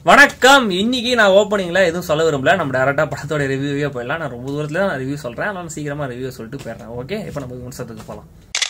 வணக்கம் இன்னைக்கு நான் ஓப்பனிங்ல எதுவும் சொல்ல விரும்பல நம்ம டேரக்டா படத்தோட ரிவ்யூவே போயிடலாம் நான் ரொம்ப தூரத்துல நான் ரிவ்யூ சொல்றேன் அதனால சீக்கிரமா ரிவ்யூ சொல்லிட்டு போயிடுறேன் ஓகே இப்போ நம்ம விமர்சனத்துக்கு போகலாம்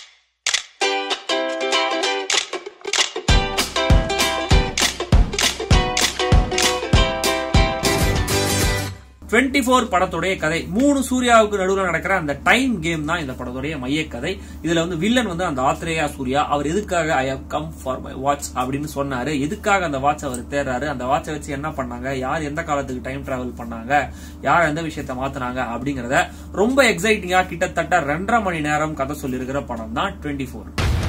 டுவெண்ட்டி ஃபோர் படத்துடைய கதை மூணு சூர்யாவுக்கு நடுவில் நடக்கிற அந்த டைம் கேம் தான் இந்த படத்துடைய மைய கதை இதுல வந்து வில்லன் வந்து அந்த ஆத்ரேயா சூர்யா அவர் எதுக்காக I have come for my watch அப்படின்னு சொன்னாரு எதுக்காக அந்த வாட்ச் அவர் தேடுறாரு அந்த வாட்சை வச்சு என்ன பண்ணாங்க யார் எந்த காலத்துக்கு டைம் டிராவல் பண்ணாங்க யார் எந்த விஷயத்த மாத்தினாங்க அப்படிங்கறத ரொம்ப எக்ஸைட்டிங்கா கிட்டத்தட்ட ரெண்டரை மணி நேரம் கதை சொல்லியிருக்கிற படம் தான் டுவெண்ட்டி ஃபோர்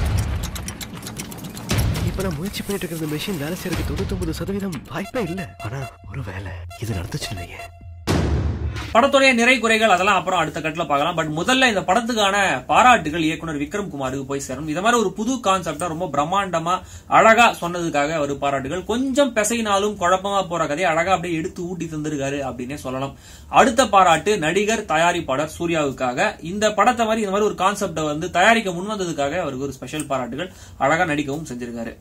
இப்ப நான் முயற்சி பண்ணிட்டு இருக்கிற மெஷின் வேலை செய்யறதுக்கு தொண்ணூத்தொன்பது சதவீதம் வாய்ப்பே இல்ல ஆனா ஒரு வேலை இது நடந்துச்சு இல்லையே படத்துடைய நிறை குறைகள் அதெல்லாம் அப்புறம் அடுத்த கட்டில பார்க்கலாம் பட் முதல்ல இந்த படத்துக்கான பாராட்டுகள் இயக்குனர் விக்ரம் குமாருக்கு போய் சேரும் இந்த மாதிரி ஒரு புது கான்செப்டா ரொம்ப பிரம்மாண்டமா அழகா சொன்னதுக்காக ஒரு பாராட்டுகள் கொஞ்சம் பெசைனாலும் குழப்பமா போற கதையை அழகா அப்படியே எடுத்து ஊட்டி தந்திருக்காரு அப்படின்னே சொல்லலாம் அடுத்த பாராட்டு நடிகர் தயாரிப்பாளர் சூர்யாவுக்காக இந்த படத்தை மாதிரி இந்த மாதிரி ஒரு கான்செப்டை வந்து தயாரிக்க முன் வந்ததுக்காக அவருக்கு ஒரு ஸ்பெஷல் பாராட்டுகள் அழகா நடிக்கவும் செஞ்சிருக்காரு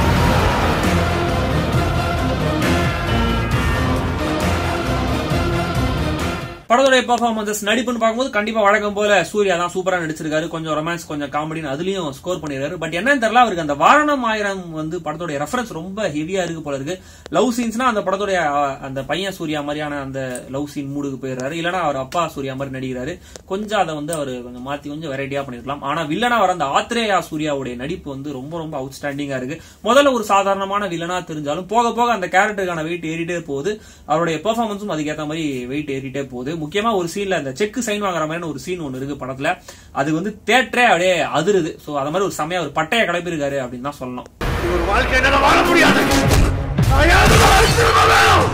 படத்துடைய பெர்ஃபார்மன்சஸ் நடிப்புன்னு பார்க்கும்போது கண்டிப்பா வழக்கம் போல சூர்யா தான் சூப்பரா நடிச்சிருக்காரு கொஞ்சம் ரொமான்ஸ் கொஞ்சம் காமெடின்னு அதுலயும் ஸ்கோர் பண்ணிருக்காரு பட் என்னன்னு தெரியல அவருக்கு அந்த வாரணம் ஆயிரம் வந்து படத்துடைய ரெஃபரன்ஸ் ரொம்ப ஹெவியா இருக்கு போல இருக்கு லவ் சீன்ஸ்னா அந்த படத்துடைய அஹ், அந்த பையன் சூர்யா மாதிரியான அந்த லவ் சீன் மூடுக்கு போயிடுறாரு இல்லனா அவர் அப்பா சூர்யா மாதிரி நடிக்கிறாரு கொஞ்சம் அதை வந்து அவர் கொஞ்சம் மாத்தி கொஞ்சம் வெரைட்டியா பண்ணிருக்கலாம் ஆனா வில்லனா வர அந்த ஆத்ரேயா சூர்யாவுடைய நடிப்பு வந்து ரொம்ப ரொம்ப அவுட்ஸ்டாண்டிங்கா இருக்கு முதல்ல ஒரு சாதாரணமான வில்லனா தெரிஞ்சாலும் போக போக அந்த கேரக்டருக்கான வெயிட் ஏறிட்டே போகுது அவருடைய பெர்ஃபார்மன்ஸும் அதுக்கேற்ற மாதிரி வெயிட் ஏறிட்டே போகுது முக்கியமா ஒரு சீன்ல அந்த செக் சைன் வாங்குற மாதிரி ஒரு சீன் ஒன்னு இருக்கு படத்துல அது வந்து தேட்டரே அப்படியே அதிருது சோ அது மாதிரி ஒரு செமையா ஒரு பட்டைய கிளப்பிருக்காரு அப்படின்னு தான் சொல்லணும் ஒரு வாழ்க்கை என்னால வாழ முடியாது நான் யாரு வேணும்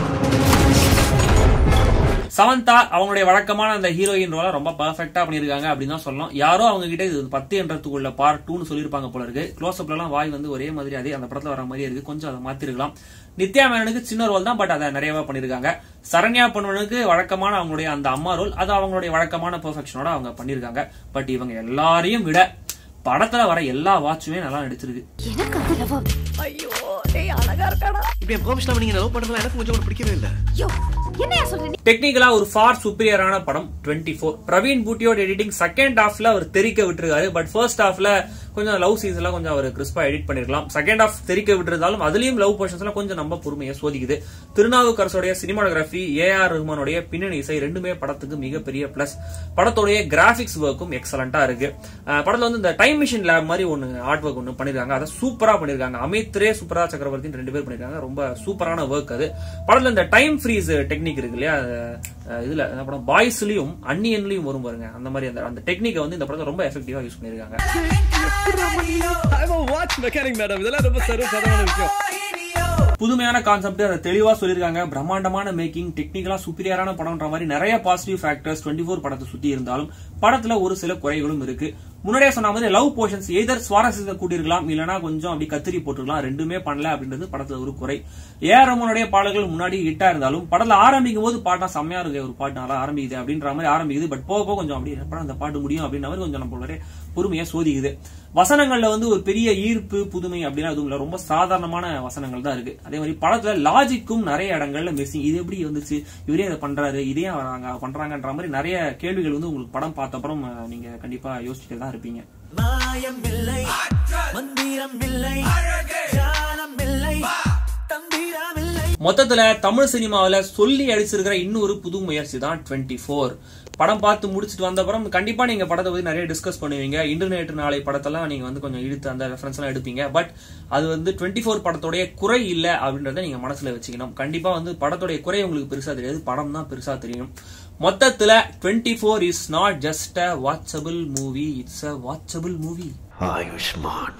சமந்தா அவங்களுடைய வழக்கமான அந்த ஹீரோயின் ரோல ரொம்ப பர்ஃபெக்டா பண்ணிருக்காங்க அப்படின்னு தான் சொல்லலாம் யாரோ அவங்க கிட்ட இது பத்து என்றதுக்குள்ள பார்ட் டூன்னு சொல்லியிருப்பாங்க போல இருக்கு க்ளோஸ் அப்ல எல்லாம் வாய் வந்து ஒரே மாதிரி அதே அந்த படத்துல வர மாதிரியே இருக்கு கொஞ்சம் அதை மாத்திருக்கலாம் நித்யா மேனனுக்கு சின்ன ரோல் தான் பட் அதை நிறையவா பண்ணிருக்காங்க சரண்யா பொன்வனுக்கு வழக்கமான அவங்களுடைய அந்த அம்மா ரோல் அது அவங்களுடைய வழக்கமான பெர்ஃபெக்ஷனோட அவங்க பண்ணிருக்காங்க பட் இவங்க எல்லாரையும் விட படத்துல வர எல்லா வாட்சுமே நல்லா நடிச்சிருக்கு எனக்கு அது லவ் ஐயோ டேய் அழகா இருக்காடா இப்படி என் பெர்மிஷன் நீங்க லவ் பண்றதுல எனக்கு கொஞ்சம் கூட பிடிக்கவே இல்ல ஐயோ என்னையா சொல்ற நீ டெக்னிக்கலா ஒரு ஃபார் சுப்பீரியரான படம் 24 ஃபோர் பிரவீன் பூட்டியோட எடிட்டிங் செகண்ட் ஹாஃப்ல அவர் தெரிக்க விட்டுருக்காரு பட் ஃபர்ஸ்ட் ஹாஃப்ல கொஞ்சம் லவ் சீன்ஸ் எல்லாம் கொஞ்சம் அவர் கிறிஸ்பா எடிட் பண்ணிருக்கலாம் செகண்ட் ஹாஃப் தெரிக்க விட்டுருந்தாலும் அதுலயும் லவ் போர்ஷன்ஸ் எல்லாம் கொஞ்சம் நம்ம பொறுமையை சோதிக்குது திருநாவுக்கரசோடைய சினிமாடோகிராஃபி ஏ ஆர் ரஹ்மானுடைய பின்னணி இசை ரெண்டுமே படத்துக்கு மிகப்பெரிய பிளஸ் படத்துடைய கிராபிக்ஸ் ஒர்க்கும் எக்ஸலண்டா இருக்கு அஹ் படத்துல வந்து இந்த டைம் மிஷின் லேப் மாதிரி ஒன்னு ஆர்ட் ஒர்க் ஒன்னு பண்ணிருக்காங்க அதை சூப்பரா பண்ணிருக்காங்க அமித் ரே சுப்ரா சக்கரவர்த்தின்னு ரெண்டு பேர் பண்ணிருக்காங்க ரொம்ப சூப்பரான ஒர்க் அது படத்துல இந்த டைம் ஃப்ரீஸ் டெக்னிக் இருக்கு இல்லையா அஹ் இதுல என்ன படம் பாய்ஸ்லயும் அன்னியன்லயும் வரும் பாருங்க அந்த மாதிரி அந்த அந்த டெக்னிக்கை வந்து இந்த படத்தை ரொம்ப எஃபெக்டிவா யூஸ் பண்ணிருக்காங்க வாட்ச் மெக்கானிக் மேடம் இதெல்லாம் ரொம்ப சர்வ சாதாரண விஷயம் புதுமையான கான்செப்ட் அதை தெளிவா சொல்லியிருக்காங்க பிரம்மாண்டமான மேக்கிங் டெக்னிக்கலா சுப்பீரியரான படம்ன்ற மாதிரி நிறைய பாசிட்டிவ் ஃபேக்டர்ஸ் 24 ஃபோர் படத்தை சுத்தி இருந்தாலும் படத்துல ஒரு சில குறைகளும் இருக்கு முன்னாடியே சொன்ன மாதிரி லவ் போர்ஷன்ஸ் எதர் சுவாரஸ்யத்தை கூட்டியிருக்கலாம் இல்லனா கொஞ்சம் அப்படி கத்திரி போட்டுருக்கலாம் ரெண்டுமே பண்ணல அப்படின்றது படத்துல ஒரு குறை ஏஆர் ரமனுடைய பாடல்கள் முன்னாடி ஹிட்டா இருந்தாலும் படத்துல ஆரம்பிக்கும் போது பாட்டா செம்மையா இருக்கு ஒரு பாட்டு நல்லா ஆரம்பிக்குது அப்படின்ற மாதிரி ஆரம்பிக்குது பட் போக போக கொஞ்சம் அப்படி எப்படா அந்த பாட்டு முடியும் அப்படின்ற மாதிரி கொஞ்சம் நம்மளுடைய பொறுமையா சோதிக்குது வசனங்கள்ல வந்து ஒரு பெரிய ஈர்ப்பு புதுமை அப்படின்னா எதுவும் இல்ல ரொம்ப சாதாரணமான வசனங்கள் தான் இருக்கு அதே மாதிரி படத்துல லாஜிக்கும் நிறைய இடங்கள்ல மிஸ்ஸிங் இது எப்படி வந்துச்சு இவரே இதை பண்றாரு இதே வராங்க பண்றாங்கன்ற மாதிரி நிறைய கேள்விகள் வந்து உங்களுக்கு படம் பார்த்த அப்புறம் அஹ், நீங்க கண்டிப்பா யோசிச்சுட்டு தான் இருப்பீங்க மாயமில்லை மந்திரமில்லை ஜாலமில்லை தந்திரமில்லை மொத்தத்துல தமிழ் சினிமாவுல சொல்லி அடிச்சிருக்கிற இன்னொரு புது முயற்சி தான் 24 ஃபோர் படம் பார்த்து முடிச்சிட்டு வந்த அப்புறம் கண்டிப்பா நீங்க படத்தை பத்தி நிறைய டிஸ்கஸ் பண்ணுவீங்க இன்டர்நெட் நாளை படத்தெல்லாம் நீங்க வந்து கொஞ்சம் இழுத்து அந்த ரெஃபரன்ஸ் எல்லாம் எடுப்பீங்க பட் அது வந்து 24 ஃபோர் படத்தோடைய குறை இல்ல அப்படின்றத நீங்க மனசுல வச்சுக்கணும் கண்டிப்பா வந்து படத்தோடைய குறை உங்களுக்கு பெருசா தெரியாது படம் தான் பெருசா தெரியும் மொத்தத்துல 24 four is not just a watchable movie it's a watchable movie Ayushman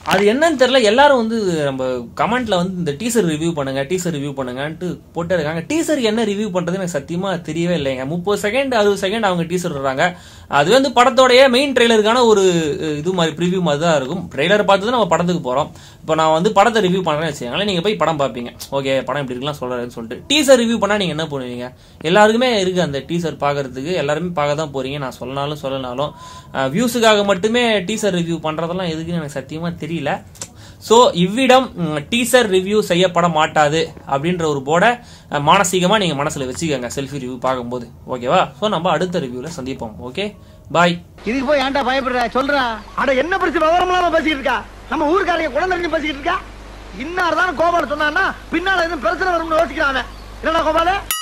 அது என்னன்னு தெரியல எல்லாரும் வந்து நம்ம கமெண்ட்ல வந்து இந்த டீசர் ரிவ்யூ பண்ணுங்க டீசர் ரிவ்யூ பண்ணுங்கன்ட்டு போட்டே இருக்காங்க டீசர் என்ன ரிவ்யூ பண்றது எனக்கு சத்தியமா தெரியவே இல்லைங்க முப்பது செகண்ட் அறுபது செகண்ட் அவங்க டீசர் விடுறாங்க அது வந்து படத்தோடைய மெயின் ட்ரெய்லருக்கான ஒரு அஹ், இது மாதிரி ப்ரிவ்யூ மாதிரி தான் இருக்கும் ட்ரெய்லர் பார்த்து தான் நம்ம படத்துக்கு போறோம் இப்போ நான் வந்து படத்தை ரிவ்யூ பண்றேன்னு வச்சுக்கோங்களேன் நீங்க போய் படம் பார்ப்பீங்க ஓகே படம் இப்படி இருக்கலாம் சொல்றேன்னு சொல்லிட்டு டீசர் ரிவ்யூ பண்ணா நீங்க என்ன பண்ணுவீங்க எல்லாருக்குமே இருக்கு அந்த டீசர் பார்க்கறதுக்கு எல்லாருமே பார்க்க தான் போறீங்க நான் சொல்லனாலும் சொல்லனாலும் வியூஸுக்காக மட்டுமே டீசர் ரிவ்யூ பண்றதெல்லாம் எதுக்குன்னு எனக்கு சத்தியமா தெரியல ஸோ இவ்விடம் டீசர் ரிவ்யூ செய்யப்பட மாட்டாது அப்படின்ற ஒரு போர்டை அஹ், மானசீகமா நீங்க மனசுல வச்சுக்கோங்க செல்ஃபி ரிவ்யூ பார்க்கும்போது ஓகேவா ஸோ நம்ம அடுத்த ரிவ்யூல சந்திப்போம் ஓகே பாய் இதுக்கு போய் ஏன்டா பயப்படுற சொல்றா அட என்ன பிரச்சனை விவரம் இல்லாம பேசிக்கிட்டு இருக்கா நம்ம ஊருக்காரங்க குழந்தை பேசிக்கிட்டு இருக்கா இன்னார் தான் கோபால சொன்னான்னா பின்னால எதுவும் பிரச்சனை வரும்னு யோசிக்கிறான் அவன். என்னடா கோபால